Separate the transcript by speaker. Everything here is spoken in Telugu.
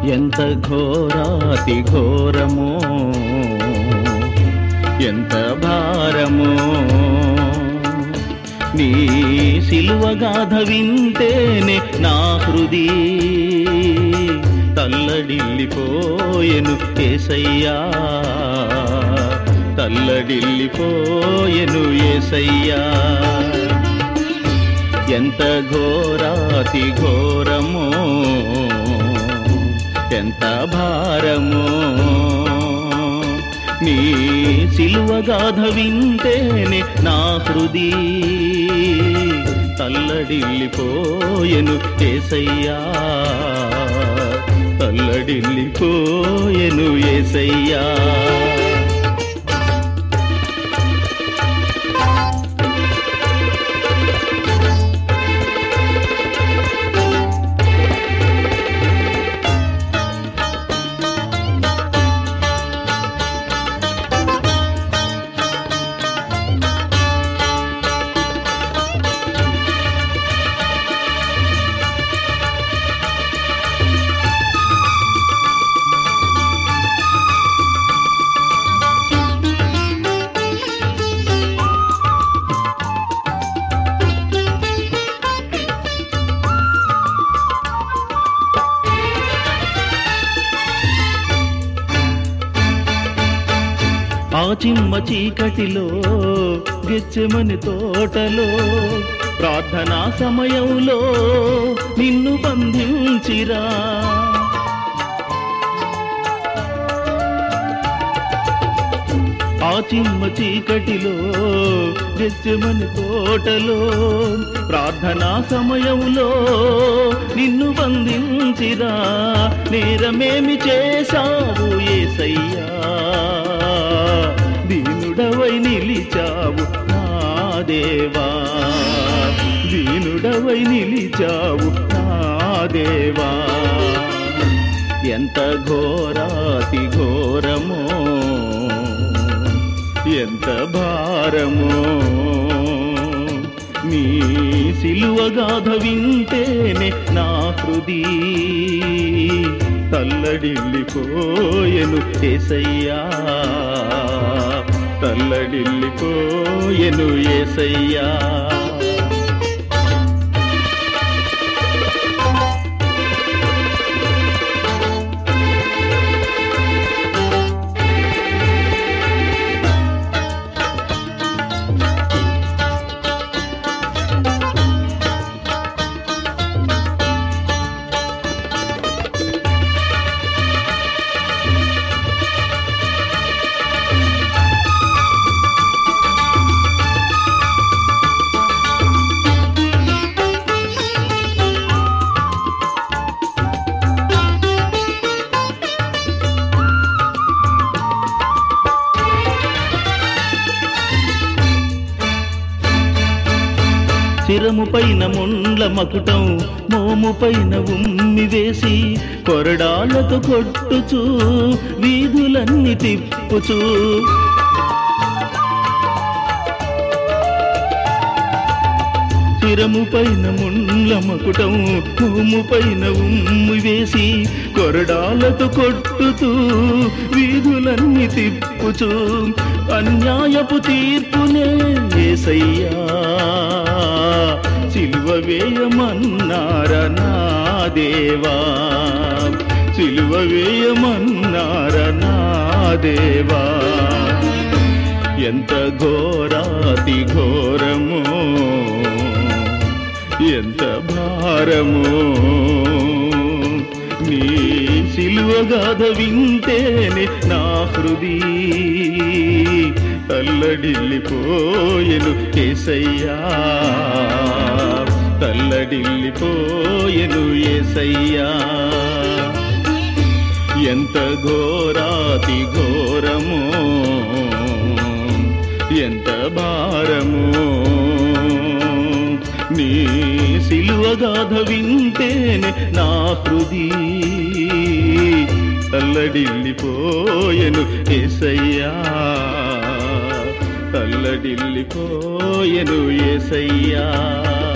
Speaker 1: ఎంత ఘోరాతి ఘోరమో ఎంత భారమో నీ సిలువగాథ వింటేనే నా హృది తల్లడిల్లిపోయెను ఏసయ్యా తల్లడిల్లిపోయెను ఏసయ్యా ఎంత ఘోరాతి ఘోరమో ఎంత భారమో నీ సిలువగాథ వింటేనే నా హృది తల్లడిల్లిపోయెను ఏసయ్యా తల్లడిల్లిపోయెను ఏసయ్యా ఆ చిమ్మ చీకటిలో గెచ్చెమని తోటలో ప్రార్థనా సమయంలో నిన్ను బంధించిరా ఆ చిమ్మ చీకటిలో గెచ్చెమని తోటలో ప్రార్థనా సమయంలో నిన్ను బంధించిరా నేరమేమి చేశావు ఏసయ్యా దీనుడవై నిలిచావు నా దేవా దీనుడవై నిలిచావు నా దేవా ఎంత ఘోరాతి ఘోరమో ఎంత భారమో నీ సిలువగాథ వింటేనే నా హృది తల్లడిల్లిపోయెను ఏసయ్యా తల్లడిల్లిపోయెను ఏసయ్యా శిరము పైన ముండ్ల మకుటం మోము పైన ఉమ్మి వేసి కొరడాలతో కొట్టుచు వీధులన్నీ తిప్పుచు శిరము పైన ముండ్ల మకుటం మోము పైన ఉమ్మి వేసి కొరడాలతో కొట్టుతూ వీధులన్నీ తిప్పుచు అన్యాయపు తీర్పునే ఏసయ్యా సిలువ వేయమన్నార నా దేవా సిలువ వేయమన్నార నా దేవా ఎంత ఘోరాతి ఘోరమో ఎంత భారమో నీ సిలువగాథ వింటేనే నా హృది తల్లడిల్లిపోయెను ఏసయ్యా తల్లడిల్లిపోయెను ఏసయ్యా ఎంత ఘోరాతి ఘోరమో ఎంత భారమో నీ సిలువగాథ వింటేనే నా హృది తల్లడిల్లిపోయెను ఏసయ్యా తల్లడిల్లిపోయెను ఏసయ్యా